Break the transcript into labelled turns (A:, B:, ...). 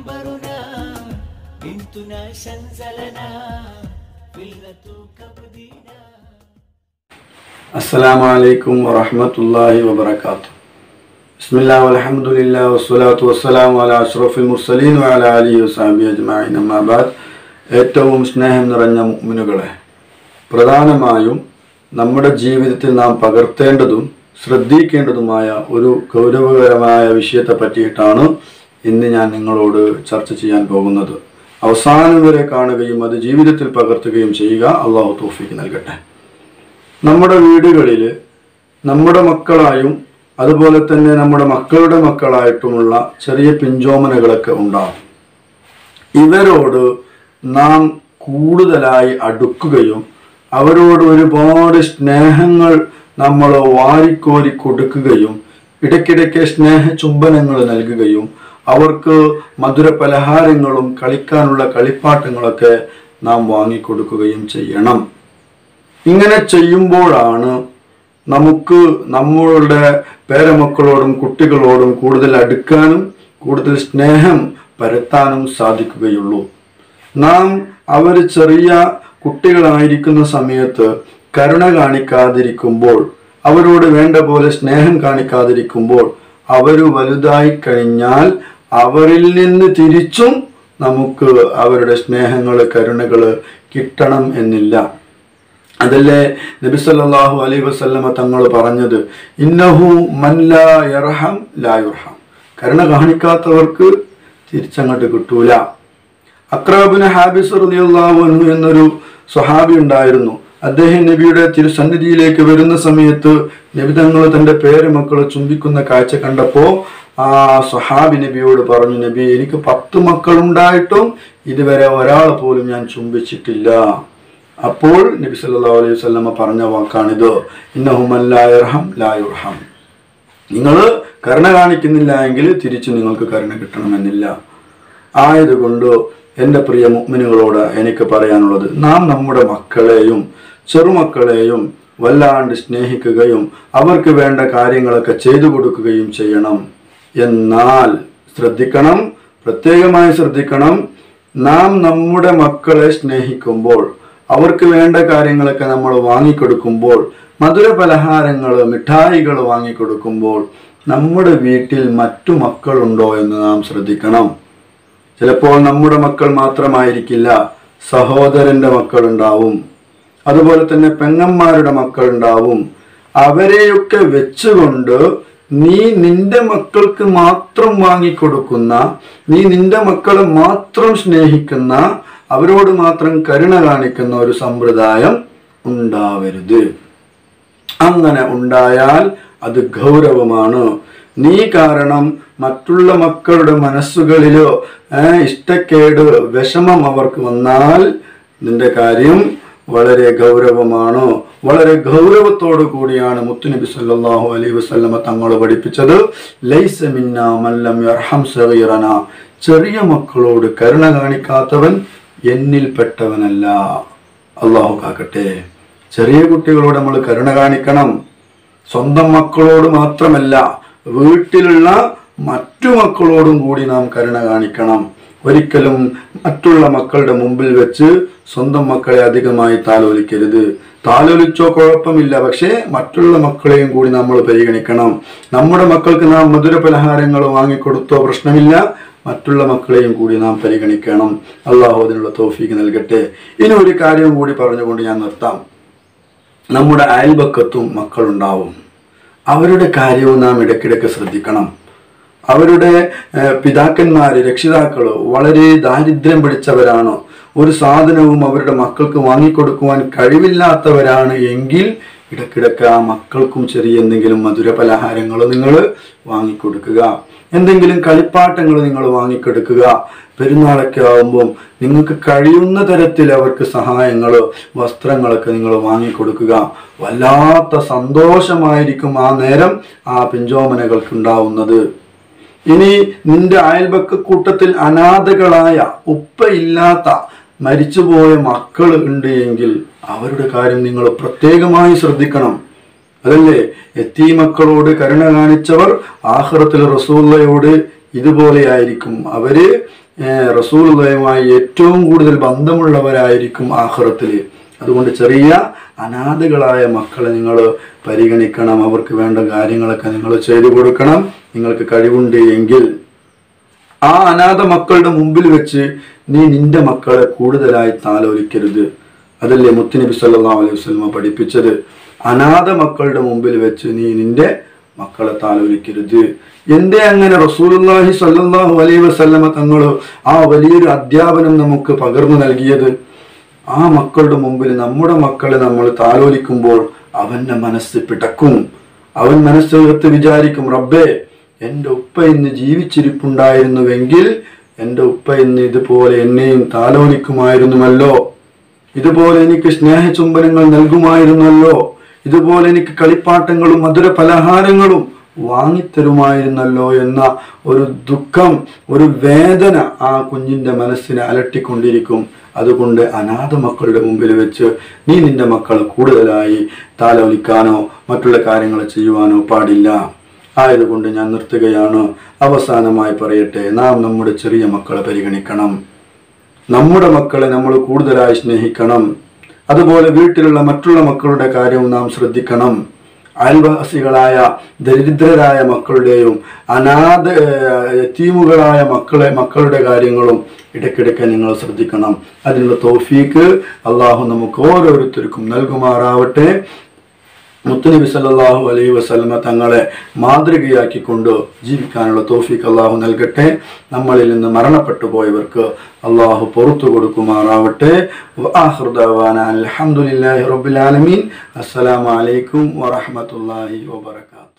A: منبرنا بنتنا شنزلنا فلة كبدنا
B: السلام عليكم ورحمة الله وبركاته بسم الله والحمد لله والصلاة والسلام على أشرف المرسلين وعلى آله وصحبه أجمعين أما بعد ഏറ്റവും സ്നേഹം നിറഞ്ഞ മുഅ്മിനുകളെ പ്രധാനമായും നമ്മുടെ ജീവിതത്തിൽ നാം പകർത്തേണ്ടതും ശ്രദ്ധിക്കേണ്ടതുമായ ഒരു ഗൗരവകരമായ വിഷയത്തെ പറ്റിയിട്ടാണ് ഇന്ന് ഞാൻ നിങ്ങളോട് ചർച്ച ചെയ്യാൻ പോകുന്നത് അവസാനം വരെ കാണുകയും അത് ജീവിതത്തിൽ പകർത്തുകയും ചെയ്യുക അള്ളാഹു തോഫിക്ക് നൽകട്ടെ നമ്മുടെ വീടുകളിൽ നമ്മുടെ മക്കളായും അതുപോലെ തന്നെ നമ്മുടെ മക്കളുടെ മക്കളായിട്ടുമുള്ള ചെറിയ പിഞ്ചോമനകളൊക്കെ ഉണ്ടാവും ഇവരോട് നാം കൂടുതലായി അടുക്കുകയും അവരോട് ഒരുപാട് സ്നേഹങ്ങൾ നമ്മൾ വാരിക്കോരി കൊടുക്കുകയും ഇടയ്ക്കിടയ്ക്ക് സ്നേഹ ചുംബനങ്ങൾ നൽകുകയും അവർക്ക് മധുര പലഹാരങ്ങളും കളിക്കാനുള്ള കളിപ്പാട്ടങ്ങളൊക്കെ നാം വാങ്ങിക്കൊടുക്കുകയും ചെയ്യണം ഇങ്ങനെ ചെയ്യുമ്പോഴാണ് നമുക്ക് നമ്മളുടെ പേരമക്കളോടും കുട്ടികളോടും കൂടുതൽ അടുക്കാനും കൂടുതൽ സ്നേഹം പരത്താനും സാധിക്കുകയുള്ളൂ നാം അവർ ചെറിയ കുട്ടികളായിരിക്കുന്ന സമയത്ത് കരുണ കാണിക്കാതിരിക്കുമ്പോൾ അവരോട് വേണ്ട പോലെ സ്നേഹം കാണിക്കാതിരിക്കുമ്പോൾ അവർ വലുതായി കഴിഞ്ഞാൽ അവരിൽ നിന്ന് തിരിച്ചും നമുക്ക് അവരുടെ സ്നേഹങ്ങൾ കരുണകൾ കിട്ടണം എന്നില്ല അതല്ലേ നബി സല്ലല്ലാഹു അലൈഹി വസല്ലമ തങ്ങൾ പറഞ്ഞത് ഇന്നഹു മൻ ലാ യർഹം ലാ യുർഹം കരുണ കാണിക്കാത്തവർക്ക് തിരിച്ചങ്ങോട്ട് കിട്ടൂല അക്രാബിന് ഹാബിസ് റളിയല്ലാഹു അൻഹു എന്നൊരു സ്വഹാബി ഉണ്ടായിരുന്നു അദ്ദേഹം നബിയുടെ തിരുസന്നിധിയിലേക്ക് വരുന്ന സമയത്ത് നബി തങ്ങൾ തന്റെ പേരമക്കളെ ചുംബിക്കുന്ന കാഴ്ച കണ്ടപ്പോ ആ സ്വഹാബി നബിയോട് പറഞ്ഞു നബി എനിക്ക് പത്ത് മക്കളുണ്ടായിട്ടും ഇതുവരെ ഒരാൾ പോലും ഞാൻ ചുംബിച്ചിട്ടില്ല അപ്പോൾ നബി സല്ലല്ലാഹു അലൈഹി വസല്ലമ പറഞ്ഞ വാക്കാണിത് ഇന്നഹുമൻ ലാ യർഹം ലാ യുർഹം നിങ്ങൾ കരുണ കാണിക്കുന്നില്ല എങ്കിൽ തിരിച്ചു നിങ്ങൾക്ക് കരുണ കിട്ടണമെന്നില്ല ആയതുകൊണ്ട് എൻ്റെ പ്രിയ മുഗ്മിനുകളോട് എനിക്ക് പറയാനുള്ളത് നാം നമ്മുടെ മക്കളെയും ചെറുമക്കളെയും വല്ലാണ്ട് സ്നേഹിക്കുകയും അവർക്ക് വേണ്ട കാര്യങ്ങളൊക്കെ ചെയ്തു കൊടുക്കുകയും ചെയ്യണം എന്നാൽ ശ്രദ്ധിക്കണം പ്രത്യേകമായി ശ്രദ്ധിക്കണം നാം നമ്മുടെ മക്കളെ സ്നേഹിക്കുമ്പോൾ അവർക്ക് വേണ്ട കാര്യങ്ങളൊക്കെ നമ്മൾ വാങ്ങിക്കൊടുക്കുമ്പോൾ മധുര പലഹാരങ്ങൾ മിഠായികൾ വാങ്ങിക്കൊടുക്കുമ്പോൾ നമ്മുടെ വീട്ടിൽ മറ്റു മക്കളുണ്ടോ എന്ന് നാം ശ്രദ്ധിക്കണം ചിലപ്പോൾ നമ്മുടെ മക്കൾ മാത്രമായിരിക്കില്ല സഹോദരന്റെ മക്കളുണ്ടാവും അതുപോലെ തന്നെ പെങ്ങന്മാരുടെ മക്കളുണ്ടാവും അവരെയൊക്കെ വെച്ചുകൊണ്ട് നീ നിന്റെ മക്കൾക്ക് മാത്രം വാങ്ങിക്കൊടുക്കുന്ന നീ നിന്റെ മക്കളെ മാത്രം സ്നേഹിക്കുന്ന അവരോട് മാത്രം കരുണ കാണിക്കുന്ന ഒരു സമ്പ്രദായം ഉണ്ടാവരുത് അങ്ങനെ ഉണ്ടായാൽ അത് ഗൗരവമാണ് നീ കാരണം മറ്റുള്ള മക്കളുടെ മനസ്സുകളിലോ ഏഹ്, ഇഷ്ടക്കേട് വിഷമം അവർക്ക് വന്നാൽ നിന്റെ കാര്യം വളരെ ഗൗരവമാണ് വളരെ ഗൗരവത്തോടു കൂടിയാണ് മുത്തുനബി സല്ലല്ലാഹു അലൈഹി വസല്ലമ തങ്ങൾ പഠിപ്പിച്ചത് ലൈസ മിന്ന മല്ലം യർഹം സഗീറന ചെറിയ മക്കളോട് കരുണ കാണിക്കാത്തവൻ എന്നിൽപ്പെട്ടവനല്ല അള്ളാഹു കാക്കട്ടെ ചെറിയ കുട്ടികളോട് നമ്മൾ കരുണ കാണിക്കണം സ്വന്തം മക്കളോട് മാത്രമല്ല വീട്ടിലുള്ള മറ്റു മക്കളോടും കൂടി നാം കരുണ കാണിക്കണം ഒരിക്കലും മറ്റുള്ള മക്കളുടെ മുമ്പിൽ വെച്ച് സ്വന്തം മക്കളെ അധികമായി താലോലിക്കരുത് താലോലിച്ചോ കുഴപ്പമില്ല പക്ഷേ മറ്റുള്ള മക്കളെയും കൂടി നമ്മൾ പരിഗണിക്കണം നമ്മുടെ മക്കൾക്ക് നാം മധുര പലഹാരങ്ങൾ വാങ്ങിക്കൊടുത്തോ പ്രശ്നമില്ല മറ്റുള്ള മക്കളെയും കൂടി നാം പരിഗണിക്കണം അള്ളാഹു അതിനുള്ള തോഫീക്ക് നൽകട്ടെ ഇനി ഒരു കാര്യം കൂടി പറഞ്ഞുകൊണ്ട് ഞാൻ നിർത്താം നമ്മുടെ അയൽപക്കത്തും മക്കളുണ്ടാവും അവരുടെ കാര്യവും നാം ഇടയ്ക്കിടയ്ക്ക് ശ്രദ്ധിക്കണം അവരുടെ ഏഹ്, പിതാക്കന്മാര് രക്ഷിതാക്കള് വളരെ ദാരിദ്ര്യം പിടിച്ചവരാണ് ഒരു സാധനവും അവരുടെ മക്കൾക്ക് വാങ്ങിക്കൊടുക്കുവാൻ കഴിവില്ലാത്തവരാണ് എങ്കിൽ ഇടയ്ക്കിടയ്ക്ക് ആ മക്കൾക്കും ചെറിയ എന്തെങ്കിലും മധുര പലഹാരങ്ങൾ നിങ്ങൾ വാങ്ങിക്കൊടുക്കുക എന്തെങ്കിലും കളിപ്പാട്ടങ്ങൾ നിങ്ങൾ വാങ്ങിക്കൊടുക്കുക പെരുന്നാളൊക്കെ ആകുമ്പം നിങ്ങൾക്ക് കഴിയുന്ന തരത്തിൽ അവർക്ക് സഹായങ്ങൾ വസ്ത്രങ്ങളൊക്കെ നിങ്ങൾ വാങ്ങിക്കൊടുക്കുക വല്ലാത്ത സന്തോഷമായിരിക്കും ആ നേരം ആ പിഞ്ചോമനകൾക്ക് ഉണ്ടാവുന്നത് ഇനി നിന്റെ അയൽപക്ക കൂട്ടത്തിൽ അനാഥകളായ ഉപ്പയില്ലാത്ത മരിച്ചുപോയ മക്കൾ ഉണ്ട് എങ്കിൽ അവരുടെ കാര്യം നിങ്ങൾ പ്രത്യേകമായി ശ്രദ്ധിക്കണം അതല്ലേ എത്തീ മക്കളോട് കരുണ കാണിച്ചവർ ആഹ്റത്തിൽ റസൂള്ളയോട് ഇതുപോലെയായിരിക്കും അവര് ഏഹ്, റസൂലുള്ളയുമായി ഏറ്റവും കൂടുതൽ ബന്ധമുള്ളവരായിരിക്കും ആഹ്റത്തിൽ അതുകൊണ്ട് ചെറിയ അനാഥകളായ മക്കളെ നിങ്ങൾ പരിഗണിക്കണം അവർക്ക് വേണ്ട കാര്യങ്ങളൊക്കെ നിങ്ങൾ ചെയ്തു കൊടുക്കണം നിങ്ങൾക്ക് കഴിവുണ്ട് എങ്കിൽ ആ അനാഥ മക്കളുടെ മുമ്പിൽ വെച്ച് നീ നിന്റെ മക്കളെ കൂടുതലായി താലോലിക്കരുത് അതല്ലേ മുത്തുനബി സല്ലല്ലാഹു അലൈഹി വസല്ലമ പഠിപ്പിച്ചത് അനാഥ മക്കളുടെ മുമ്പിൽ വെച്ച് നീ നിന്റെ മക്കളെ താലോലിക്കരുത് എന്തേ അങ്ങനെ റസൂലുള്ളാഹി സ്വല്ലല്ലാഹു അലൈഹി വസല്ലമ തങ്ങൾ ആ വലിയൊരു അധ്യാപനം നമുക്ക് പകർന്നു നൽകിയത് ആ മക്കളുടെ മുമ്പിൽ നമ്മുടെ മക്കളെ നമ്മൾ താലോലിക്കുമ്പോൾ അവന്റെ മനസ്സ് പിടക്കും അവൻ മനസ്സകത്ത് വിചാരിക്കും റബ്ബേ എൻ്റെ ഉപ്പ ഇന്ന് ജീവിച്ചിരിപ്പുണ്ടായിരുന്നുവെങ്കിൽ എൻ്റെ ഉപ്പ ഇന്ന് ഇതുപോലെ എന്നെയും താലോലിക്കുമായിരുന്നുവല്ലോ ഇതുപോലെ എനിക്ക് സ്നേഹചുംബനങ്ങൾ നൽകുമായിരുന്നല്ലോ ഇതുപോലെ എനിക്ക് കളിപ്പാട്ടങ്ങളും മധുര പലഹാരങ്ങളും വാങ്ങിത്തരുമായിരുന്നല്ലോ എന്ന ഒരു ദുഃഖം ഒരു വേദന ആ കുഞ്ഞിന്റെ മനസ്സിനെ അലട്ടിക്കൊണ്ടിരിക്കും അതുകൊണ്ട് അനാഥ മക്കളുടെ മുമ്പിൽ വെച്ച് നീ നിന്റെ മക്കളെ കൂടുതലായി താലോലിക്കാനോ മറ്റുള്ള കാര്യങ്ങൾ ചെയ്യുവാനോ പാടില്ല ആയതുകൊണ്ട് ഞാൻ നിർത്തുകയാണ് അവസാനമായി പറയട്ടെ നാം നമ്മുടെ ചെറിയ മക്കളെ പരിഗണിക്കണം നമ്മുടെ മക്കളെ നമ്മൾ കൂടുതലായി സ്നേഹിക്കണം അതുപോലെ വീട്ടിലുള്ള മറ്റുള്ള മക്കളുടെ കാര്യവും നാം ശ്രദ്ധിക്കണം അയൽവാസികളായ ദരിദ്രരായ മക്കളുടെയും അനാഥ യത്തീമുകളായ മക്കളെ മക്കളുടെ കാര്യങ്ങളും ഇടയ്ക്കിടയ്ക്ക് നിങ്ങൾ ശ്രദ്ധിക്കണം അതിനുള്ള തോഫീക്ക് അള്ളാഹു നമുക്ക് ഓരോരുത്തർക്കും നൽകുമാറാവട്ടെ മുത്തുനബി സല്ലല്ലാഹു അലൈഹി വസല്ലമ തങ്ങളെ മാതൃകയാക്കിക്കൊണ്ട് ജീവിക്കാനുള്ള തോഫീക്ക് അള്ളാഹു നൽകട്ടെ നമ്മളിൽ നിന്ന് മരണപ്പെട്ടു പോയവർക്ക് അള്ളാഹു പുറത്തു കൊടുക്കുമാറാവട്ടെ വആഖിറു ദഅവാന അൽഹംദുലില്ലാഹി റബ്ബിൽ ആലമീൻ അസ്സലാമു അലൈക്കും വറഹ്മത്തുള്ളാഹി വബറകാതുഹു